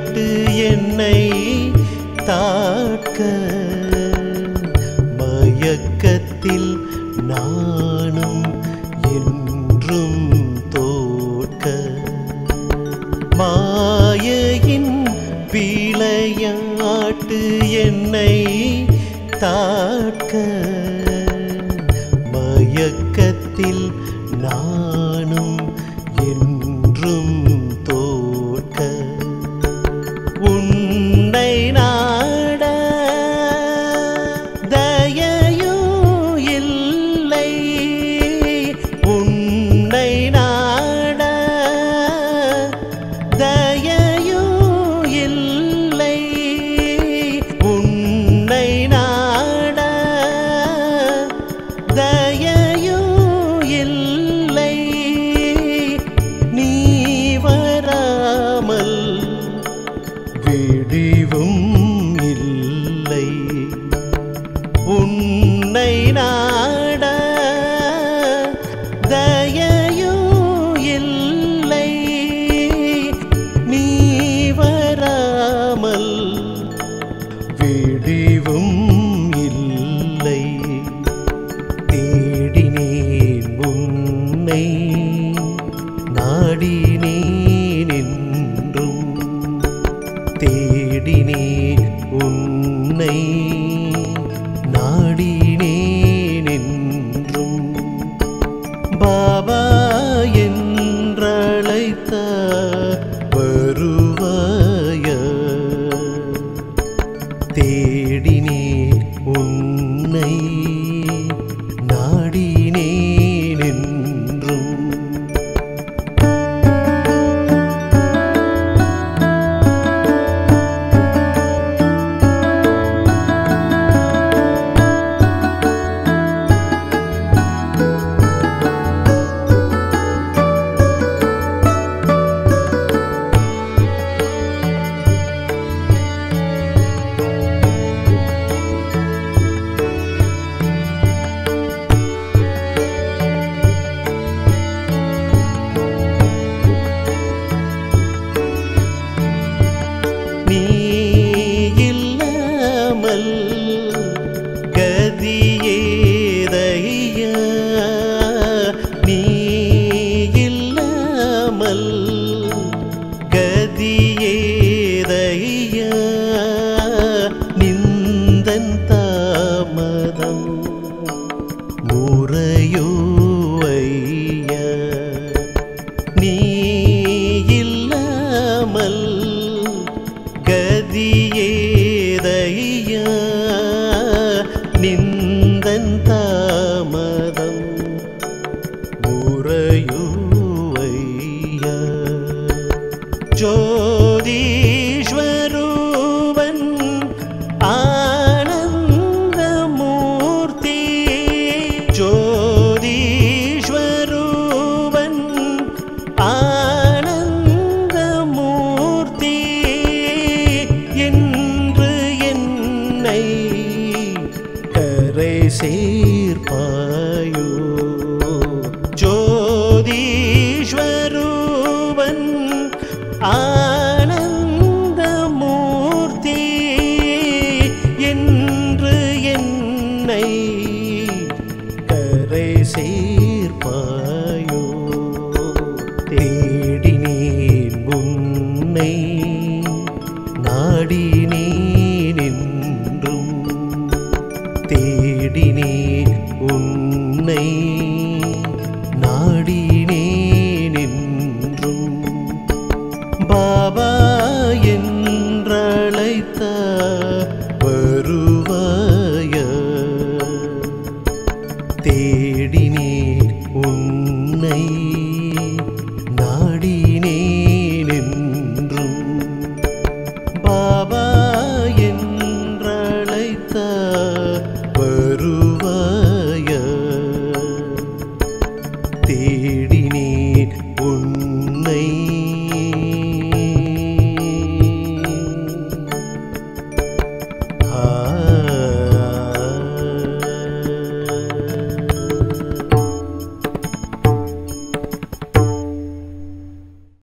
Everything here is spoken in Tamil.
விளையாட்டு என்னை தாக்க மயக்கத்தில் நானும் என்றும் தோற்க மாயையின் விளையாட்டு என்னை தாக்க மயக்கத்தில் நானும் என்றும் தோற்க உன்னை நாட தயையோ இல்லை உன்னை நாட தயையோ இல்லை உன்னை நாட தயையோ இல்லை நீ வராமல் விடிவும் இல்லை உன்னை நாட தயையோ இல்லை நீ வராமல் விடிவும் இல்லை தேடினேன் உன்னை நாடினேன் என்றும் தேடினேன் உன்னை நாடினேன் என்றும் பாபா என்றழைத்த வருவாய தேடினேன் உன்னை நாடினேன் என்றும் நீ இல்லாமல் கதியேதையா நீ இல்லாமல் கதியேதையா நிந்தன் தாமதம் முறையோ ஐயா நீ இல்லாமல் கதியேதையா நிந்தன் தாமதம் முறையோ ஐயா ஜோதீஸ்வரூபன் ஆனந்தமூர்த்தி ஜோதீஸ்வரூபன் ஆனந்தமூர்த்தி என்று என்னை கரை சேர்ப்பாயோ ஜோதீஸ்வரூபன் ஆனந்தமூர்த்தி என்று என்னை கரை சேர்ப்பாயோ தேடினேன் உன்னை நாடினேன் என்றும் தேடினேன் உன்னை நாடினேன் என்றும் பாபா என்றழைத்த வருவாய தேடினேன்